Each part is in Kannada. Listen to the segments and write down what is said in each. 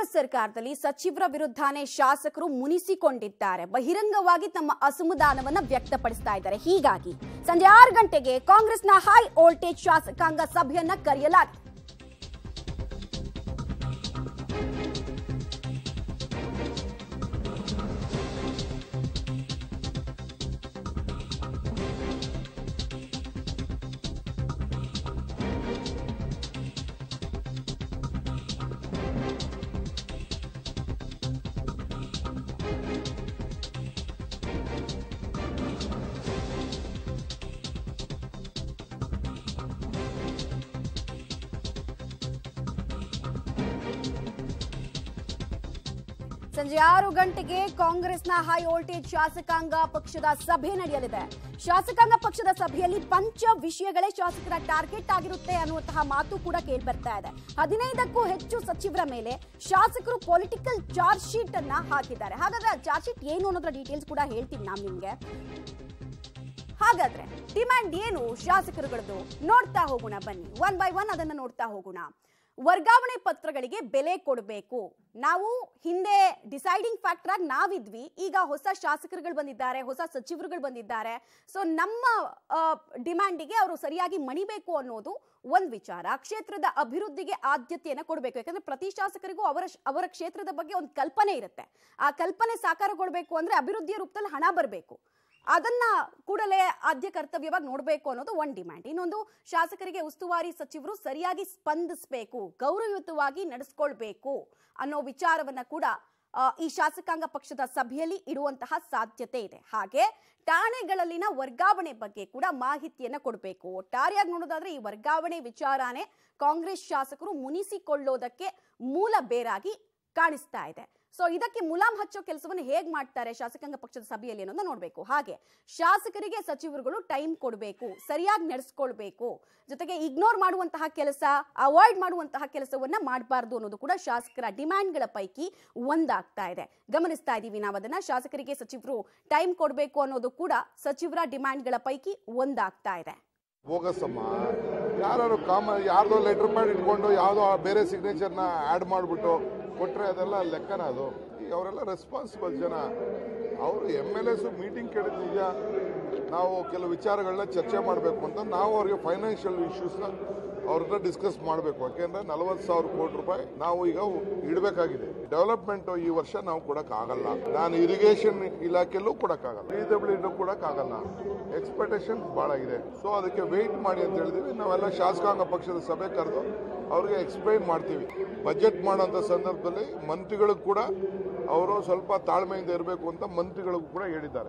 ಕಾಂಗ್ರೆಸ್ ಸರ್ಕಾರದಲ್ಲಿ ಸಚಿವರ ವಿರುದ್ಧನೇ ಶಾಸಕರು ಮುನಿಸಿಕೊಂಡಿದ್ದಾರೆ ಬಹಿರಂಗವಾಗಿ ತಮ್ಮ ಅಸಮಾಧಾನವನ್ನ ವ್ಯಕ್ತಪಡಿಸ್ತಾ ಇದ್ದಾರೆ ಹೀಗಾಗಿ ಸಂಜೆ ಆರು ಗಂಟೆಗೆ ಕಾಂಗ್ರೆಸ್ನ ಹೈ ವೋಲ್ಟೇಜ್ ಶಾಸಕಾಂಗ ಸಭೆಯನ್ನ ಕರೆಯಲಾಗಿದೆ ಸಂಜೆ ಆರು ಗಂಟೆಗೆ ಕಾಂಗ್ರೆಸ್ನ ಹೈ ವೋಲ್ಟೇಜ್ ಶಾಸಕಾಂಗ ಪಕ್ಷದ ಸಭೆ ನಡೆಯಲಿದೆ ಶಾಸಕಾಂಗ ಪಕ್ಷದ ಸಭೆಯಲ್ಲಿ ಪಂಚ ವಿಷಯಗಳೇ ಶಾಸಕರ ಟಾರ್ಗೆಟ್ ಆಗಿರುತ್ತೆ ಅನ್ನುವಂತಹ ಮಾತು ಕೂಡ ಕೇಳ್ಬರ್ತಾ ಇದೆ ಹದಿನೈದಕ್ಕೂ ಹೆಚ್ಚು ಸಚಿವರ ಮೇಲೆ ಶಾಸಕರು ಪೊಲಿಟಿಕಲ್ ಚಾರ್ಜ್ ಶೀಟ್ ಅನ್ನ ಹಾಕಿದ್ದಾರೆ ಹಾಗಾದ್ರೆ ಆ ಚಾರ್ಜ್ ಶೀಟ್ ಏನು ಅನ್ನೋದ್ರ ಡೀಟೇಲ್ಸ್ ಕೂಡ ಹೇಳ್ತೀನಿ ನಾವು ನಿಮ್ಗೆ ಹಾಗಾದ್ರೆ ಡಿಮ್ಯಾಂಡ್ ಏನು ಶಾಸಕರುಗಳದ್ದು ನೋಡ್ತಾ ಹೋಗೋಣ ಬನ್ನಿ ಒನ್ ಬೈ ಒನ್ ಅದನ್ನ ನೋಡ್ತಾ ಹೋಗೋಣ ವರ್ಗಾವಣೆ ಪತ್ರಗಳಿಗೆ ಬೆಲೆ ಕೊಡಬೇಕು ನಾವು ಹಿಂದೆ ಡಿಸೈಡಿಂಗ್ ಫ್ಯಾಕ್ಟರ್ ಆಗಿ ನಾವಿದ್ವಿ ಈಗ ಹೊಸ ಶಾಸಕರುಗಳು ಬಂದಿದ್ದಾರೆ ಹೊಸ ಸಚಿವರುಗಳು ಬಂದಿದ್ದಾರೆ ಸೊ ನಮ್ಮ ಡಿಮ್ಯಾಂಡಿಗೆ ಅವರು ಸರಿಯಾಗಿ ಮಣಿಬೇಕು ಅನ್ನೋದು ಒಂದ್ ವಿಚಾರ ಕ್ಷೇತ್ರದ ಅಭಿವೃದ್ಧಿಗೆ ಆದ್ಯತೆಯನ್ನು ಕೊಡಬೇಕು ಯಾಕಂದ್ರೆ ಪ್ರತಿ ಶಾಸಕರಿಗೂ ಅವರ ಅವರ ಕ್ಷೇತ್ರದ ಬಗ್ಗೆ ಒಂದು ಕಲ್ಪನೆ ಇರುತ್ತೆ ಆ ಕಲ್ಪನೆ ಸಾಕಾರಗೊಳ್ಬೇಕು ಅಂದ್ರೆ ಅಭಿವೃದ್ಧಿಯ ರೂಪದಲ್ಲಿ ಹಣ ಬರಬೇಕು ಅದನ್ನ ಕೂಡಲೇ ಆದ್ಯ ಕರ್ತವ್ಯವಾಗಿ ನೋಡಬೇಕು ಅನ್ನೋದು ಒಂದು ಡಿಮ್ಯಾಂಡ್ ಇನ್ನೊಂದು ಶಾಸಕರಿಗೆ ಉಸ್ತುವಾರಿ ಸಚಿವರು ಸರಿಯಾಗಿ ಸ್ಪಂದಿಸಬೇಕು ಗೌರವಯುತವಾಗಿ ನಡೆಸ್ಕೊಳ್ಬೇಕು ಅನ್ನೋ ವಿಚಾರವನ್ನ ಕೂಡ ಆ, ಈ ಶಾಸಕಾಂಗ ಪಕ್ಷದ ಸಭೆಯಲ್ಲಿ ಇಡುವಂತಹ ಸಾಧ್ಯತೆ ಇದೆ ಹಾಗೆ ಠಾಣೆಗಳಲ್ಲಿನ ವರ್ಗಾವಣೆ ಬಗ್ಗೆ ಕೂಡ ಮಾಹಿತಿಯನ್ನ ಕೊಡಬೇಕು ಒಟ್ಟಾರೆಯಾಗಿ ನೋಡೋದಾದ್ರೆ ಈ ವರ್ಗಾವಣೆ ವಿಚಾರನೇ ಕಾಂಗ್ರೆಸ್ ಶಾಸಕರು ಮುನಿಸಿಕೊಳ್ಳೋದಕ್ಕೆ ಮೂಲ ಬೇರಾಗಿ ಕಾಣಿಸ್ತಾ ಇದೆ ಸೊ ಇದಕ್ಕೆ ಮುಲಾಮ್ ಹಚ್ಚೋ ಕೆಲಸವನ್ನು ಹೇಗ್ ಮಾಡ್ತಾರೆ ಶಾಸಕಾಂಗ ಪಕ್ಷದ ಸಭೆಯಲ್ಲಿ ಅನ್ನೋದನ್ನ ನೋಡಬೇಕು ಹಾಗೆ ಶಾಸಕರಿಗೆ ಸಚಿವರುಗಳು ಟೈಮ್ ಕೊಡಬೇಕು ಸರಿಯಾಗಿ ನಡೆಸ್ಕೊಳ್ಬೇಕು ಜೊತೆಗೆ ಇಗ್ನೋರ್ ಮಾಡುವಂತಹ ಕೆಲಸ ಅವಾಯ್ಡ್ ಮಾಡುವಂತಹ ಕೆಲಸವನ್ನ ಮಾಡಬಾರ್ದು ಅನ್ನೋದು ಕೂಡ ಶಾಸಕರ ಡಿಮ್ಯಾಂಡ್ಗಳ ಪೈಕಿ ಒಂದಾಗ್ತಾ ಇದೆ ಗಮನಿಸ್ತಾ ಇದ್ದೀವಿ ನಾವು ಅದನ್ನ ಶಾಸಕರಿಗೆ ಸಚಿವರು ಟೈಮ್ ಕೊಡಬೇಕು ಅನ್ನೋದು ಕೂಡ ಸಚಿವರ ಡಿಮ್ಯಾಂಡ್ಗಳ ಪೈಕಿ ಒಂದಾಗ್ತಾ ಇದೆ ಬೋಗಸ್ ಅಮ್ಮ ಯಾರು ಕಾಮ ಯಾರ್ದೋ ಲೆಟರ್ ಪ್ಯಾಡ್ ಇಟ್ಕೊಂಡು ಯಾವುದೋ ಬೇರೆ ಸಿಗ್ನೇಚರ್ನ ಆ್ಯಡ್ ಮಾಡಿಬಿಟ್ಟು ಕೊಟ್ಟರೆ ಅದೆಲ್ಲ ಲೆಕ್ಕನ ಅದು ಈಗ ಅವರೆಲ್ಲ ರೆಸ್ಪಾನ್ಸಿಬಲ್ ಜನ ಅವರು ಎಮ್ ಎಲ್ ಎಸ್ ಮೀಟಿಂಗ್ ಕೇಳಿದ ನಿಜ ನಾವು ಕೆಲವು ವಿಚಾರಗಳನ್ನ ಚರ್ಚೆ ಮಾಡಬೇಕು ಅಂತ ನಾವು ಅವ್ರಿಗೆ ಫೈನಾನ್ಷಿಯಲ್ ಇಶ್ಯೂಸ್ನ ಅವ್ರ ಹತ್ರ ಡಿಸ್ಕಸ್ ಮಾಡಬೇಕು ಯಾಕೆಂದ್ರೆ ನಲವತ್ತು ಸಾವಿರ ಕೋಟಿ ರೂಪಾಯಿ ನಾವು ಈಗ ಇಡಬೇಕಾಗಿದೆ ಡೆವಲಪ್ಮೆಂಟ್ ಈ ವರ್ಷ ನಾವು ಕೊಡಕ್ಕಾಗಲ್ಲ ನಾನು ಇರಿಗೇಷನ್ ಇಲಾಖೆಲ್ಲೂ ಕೊಡಕ್ಕಾಗಲ್ಲ ಪಿ ಡಬ್ಲ್ಯೂ ಕೊಡಕ್ಕಾಗಲ್ಲ ಎಕ್ಸ್ಪೆಕ್ಟೇಷನ್ ಭಾಳ ಇದೆ ಸೊ ಅದಕ್ಕೆ ವೆಯ್ಟ್ ಮಾಡಿ ಅಂತ ಹೇಳಿದ್ವಿ ನಾವೆಲ್ಲ ಶಾಸಕಾಂಗ ಪಕ್ಷದ ಸಭೆ ಕರೆದು ಅವ್ರಿಗೆ ಎಕ್ಸ್ಪ್ಲೈನ್ ಮಾಡ್ತೀವಿ ಬಜೆಟ್ ಮಾಡೋಂಥ ಸಂದರ್ಭದಲ್ಲಿ ಮಂತ್ರಿಗಳಿಗೂ ಕೂಡ ಅವರು ಸ್ವಲ್ಪ ತಾಳ್ಮೆಯಿಂದ ಇರಬೇಕು ಅಂತ ಮಂತ್ರಿಗಳಿಗೂ ಕೂಡ ಹೇಳಿದ್ದಾರೆ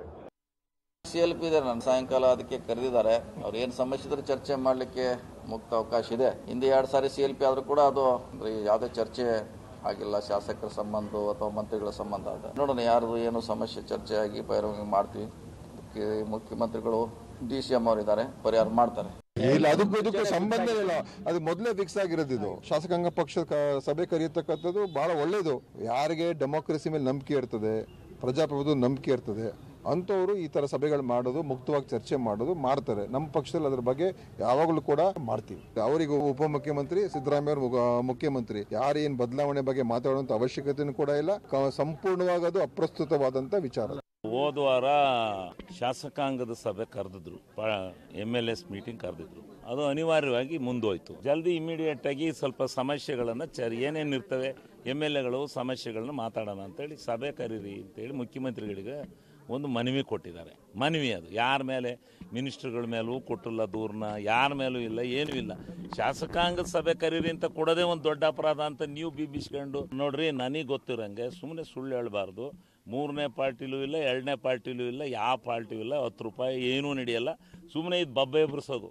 ಸಿ ಎಲ್ ಪಿ ಇದೆ ನಾನು ಸಾಯಂಕಾಲ ಅದಕ್ಕೆ ಕರೆದಿದ್ದಾರೆ ಅವ್ರು ಏನು ಸಮಸ್ಯೆ ಇದ್ರೆ ಚರ್ಚೆ ಮಾಡಲಿಕ್ಕೆ ಮುಕ್ತ ಅವಕಾಶ ಇದೆ ಹಿಂದೆ ಎರಡು ಸಾರಿ ಸಿ ಎಲ್ ಪಿ ಆದರೂ ಕೂಡ ಅದು ಅಂದ್ರೆ ಯಾವುದೇ ಚರ್ಚೆ ಆಗಿಲ್ಲ ಶಾಸಕರ ಸಂಬಂಧ ಅಥವಾ ಮಂತ್ರಿಗಳ ಸಂಬಂಧ ಅದ ನೋಡೋಣ ಯಾರ್ದು ಏನು ಸಮಸ್ಯೆ ಚರ್ಚೆ ಆಗಿ ಬಹಿರಂಗ ಮಾಡ್ತೀವಿ ಅದಕ್ಕೆ ಮುಖ್ಯಮಂತ್ರಿಗಳು ಡಿ ಸಿ ಎಂ ಅವರಿದ್ದಾರೆ ಪರಿಹಾರ ಮಾಡ್ತಾರೆ ಇಲ್ಲ ಅದಕ್ಕೂ ಇದಕ್ಕೂ ಸಂಬಂಧ ಇಲ್ಲ ಅದು ಮೊದಲೇ ಫಿಕ್ಸ್ ಆಗಿರೋದು ಇದು ಶಾಸಕಾಂಗ ಪಕ್ಷ ಕ- ಸಭೆ ಕರೆಯತಕ್ಕಂಥದ್ದು ಬಹಳ ಒಳ್ಳೇದು ಯಾರಿಗೆ ಡೆಮೋಕ್ರಸಿ ಮೇಲೆ ನಂಬಿಕೆ ಇರ್ತದೆ ಪ್ರಜಾಪ್ರಭುತ್ವ ನಂಬಿಕೆ ಇರ್ತದೆ ಅಂಥವ್ರು ಈ ತರ ಸಭೆಗಳು ಮಾಡೋದು ಮುಕ್ತವಾಗಿ ಚರ್ಚೆ ಮಾಡೋದು ಮಾಡ್ತಾರೆ ನಮ್ಮ ಪಕ್ಷದಲ್ಲಿ ಅದ್ರ ಬಗ್ಗೆ ಯಾವಾಗಲೂ ಕೂಡ ಮಾಡ್ತೀವಿ ಅವರಿಗೆ ಉಪಮುಖ್ಯಮಂತ್ರಿ ಸಿದ್ದರಾಮಯ್ಯ ಅವರು ಮುಗ- ಮುಖ್ಯಮಂತ್ರಿ ಯಾರೇನು ಬದಲಾವಣೆ ಬಗ್ಗೆ ಮಾತಾಡುವಂತ ಅವಶ್ಯಕತೆನೂ ಕೂಡ ಇಲ್ಲ ಕ- ಸಂಪೂರ್ಣವಾಗಿ ಅದು ಅಪ್ರಸ್ತುತವಾದಂತ ವಿಚಾರ ಹೋದ ವಾರ ಶಾಸಕಾಂಗದ ಸಭೆ ಕರೆದಿದ್ರು ಎಮ್ ಎಲ್ ಎಸ್ ಮೀಟಿಂಗ್ ಕರೆದಿದ್ರು ಅದು ಅನಿವಾರ್ಯವಾಗಿ ಮುಂದೋಯ್ತು ಜಲ್ದಿ ಇಮಿಡಿಯೇಟ್ ಆಗಿ ಸ್ವಲ್ಪ ಸಮಸ್ಯೆಗಳನ್ನು ಚರ್ ಏನೇನು ಇರ್ತವೆ ಎಮ್ ಎಲ್ ಎಗಳು ಸಮಸ್ಯೆಗಳನ್ನ ಮಾತಾಡೋಣ ಅಂತೇಳಿ ಸಭೆ ಕರೀರಿ ಅಂತೇಳಿ ಮುಖ್ಯಮಂತ್ರಿಗಳಿಗೆ ಒಂದು ಮನವಿ ಕೊಟ್ಟಿದ್ದಾರೆ ಮನವಿ ಅದು ಯಾರ ಮೇಲೆ ಮಿನಿಸ್ಟರ್ಗಳ ಮೇಲೂ ಕೊಟ್ಟಿಲ್ಲ ದೂರನ ಯಾರ ಮೇಲೂ ಇಲ್ಲ ಏನೂ ಇಲ್ಲ ಶಾಸಕಾಂಗದ ಸಭೆ ಕರೀರಿ ಅಂತ ಕೊಡೋದೇ ಒಂದು ದೊಡ್ಡ ಅಪರಾಧ ಅಂತ ನೀವು ಬಿಬ್ಬಿಸ್ಕೊಂಡು ನೋಡ್ರಿ ನನಗೆ ಗೊತ್ತಿರಂಗೆ ಸುಮ್ಮನೆ ಸುಳ್ಳು ಹೇಳ್ಬಾರ್ದು ಮೂರನೇ ಪಾರ್ಟಿಲೂ ಇಲ್ಲ ಎರಡನೇ ಪಾರ್ಟಿಲೂ ಇಲ್ಲ ಯಾವ ಪಾರ್ಟಿಯೂ ಇಲ್ಲ ಹತ್ತು ರೂಪಾಯಿ ಏನೂ ನಡೆಯಲ್ಲ ಸುಮ್ಮನೆ ಇದು ಬಬ್ಬೆ ಎಬ್ರಿಸೋದು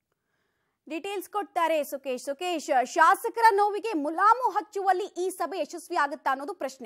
ಡೀಟೇಲ್ಸ್ ಕೊಡ್ತಾರೆ ಸುಕೇಶ್ ಸುಕೇಶ್ ಶಾಸಕರ ನೋವಿಗೆ ಮುಲಾಮು ಹಚ್ಚುವಲ್ಲಿ ಈ ಸಭೆ ಯಶಸ್ವಿ ಆಗುತ್ತಾ ಅನ್ನೋದು ಪ್ರಶ್ನೆ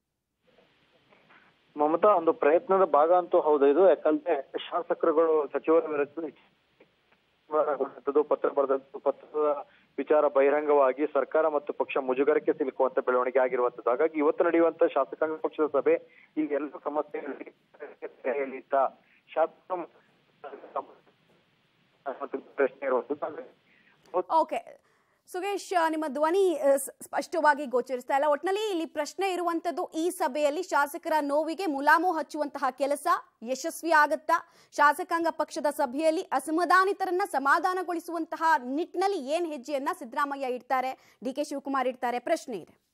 ಮಮತಾ ಒಂದು ಪ್ರಯತ್ನದ ಭಾಗ ಅಂತೂ ಹೌದು ಇದು ಯಾಕಂದ್ರೆ ಶಾಸಕರುಗಳು ಸಚಿವರ ವಿರುದ್ಧ ಮಾಡುವಂಥದ್ದು, ಪತ್ರ ಬರೆದಂಥದ್ದು ಪತ್ರದ ವಿಚಾರ ಬಹಿರಂಗವಾಗಿ ಸರ್ಕಾರ ಮತ್ತು ಪಕ್ಷ ಮುಜುಗರಕ್ಕೆ ಸಿಲುಕುವಂತ ಬೆಳವಣಿಗೆ ಆಗಿರುವಂತದ್ದು ಹಾಗಾಗಿ ಇವತ್ತು ನಡೆಯುವಂತ ಶಾಸಕಾಂಗ ಪಕ್ಷದ ಸಭೆ ಈ ಎಲ್ಲ ಸಮಸ್ಯೆಗಳಿಗೆ ತೆರೆಯಲಿದ್ದ ಶಾಸಕ ಮತ್ತು ಪ್ರಶ್ನೆ ಇರುವಂತದ್ದು ಓಕೆ ಸುಗೇಶ್ ನಿಮ್ಮ ಧ್ವನಿ ಆ, ಸ್- ಸ್ಪಷ್ಟವಾಗಿ ಗೋಚರಿಸ್ತಾ ಇಲ್ಲ ಒಟ್ನಲ್ಲಿ ಇಲ್ಲಿ ಪ್ರಶ್ನೆ ಇರುವಂತದ್ದು ಈ ಸಭೆಯಲ್ಲಿ ಶಾಸಕರ ನೋವಿಗೆ ಮುಲಾಮು ಹಚ್ಚುವಂತಹ ಕೆಲಸ ಯಶಸ್ವಿ ಆಗತ್ತಾ ಶಾಸಕಾಂಗ ಪಕ್ಷದ ಸಭೆಯಲ್ಲಿ ಅಸಮಾಧಾನಿತರನ್ನ ಸಮಾಧಾನಗೊಳಿಸುವಂತಹ ನಿಟ್ಟಿನಲ್ಲಿ ಏನ್ ಹೆಜ್ಜೆಯನ್ನ ಸಿದ್ದರಾಮಯ್ಯ ಇಡ್ತಾರೆ ಡಿ ಕೆ ಶಿವಕುಮಾರ್ ಇಡ್ತಾರೆ ಪ್ರಶ್ನೆ ಇದೆ